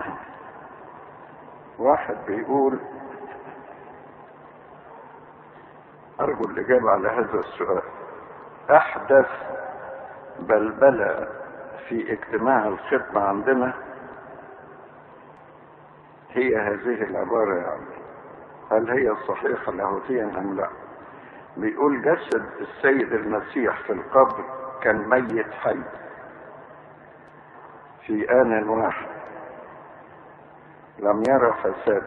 واحد بيقول أرجو الإجابة على هذا السؤال أحدث بلبلة في اجتماع الختمة عندنا هي هذه العبارة يعني هل هي صحيحة لاهوتيا أم لا بيقول جسد السيد المسيح في القبر كان ميت حي في آن واحد لم يرى فساد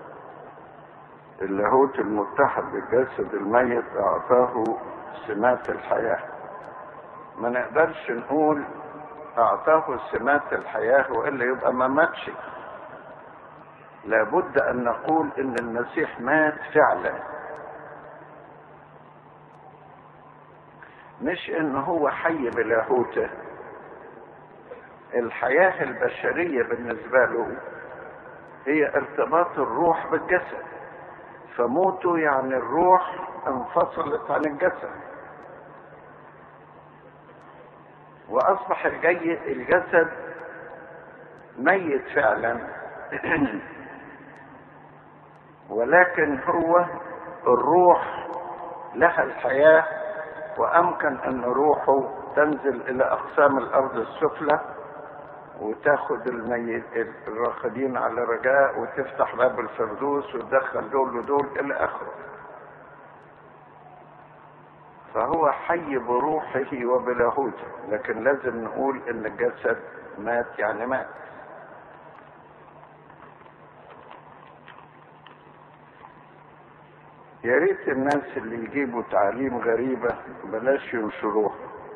اللاهوت المتحد بالجسد الميت أعطاه سمات الحياة ما نقدرش نقول أعطاه سمات الحياة وإلا يبقى ما ماتش لابد أن نقول إن المسيح مات فعلا مش إن هو حي بلاهوته الحياة البشرية بالنسبة له هي ارتباط الروح بالجسد فموته يعني الروح انفصلت عن الجسد واصبح الجي الجسد ميت فعلا ولكن هو الروح لها الحياه وامكن ان روحه تنزل الى اقسام الارض السفلى وتاخد الميت الراقدين على رجاء وتفتح باب الفردوس وتدخل دول ودول الى اخره فهو حي بروحه وبلاهوته لكن لازم نقول ان الجسد مات يعني مات يا ريت الناس اللي يجيبوا تعاليم غريبة بلاش ينشروها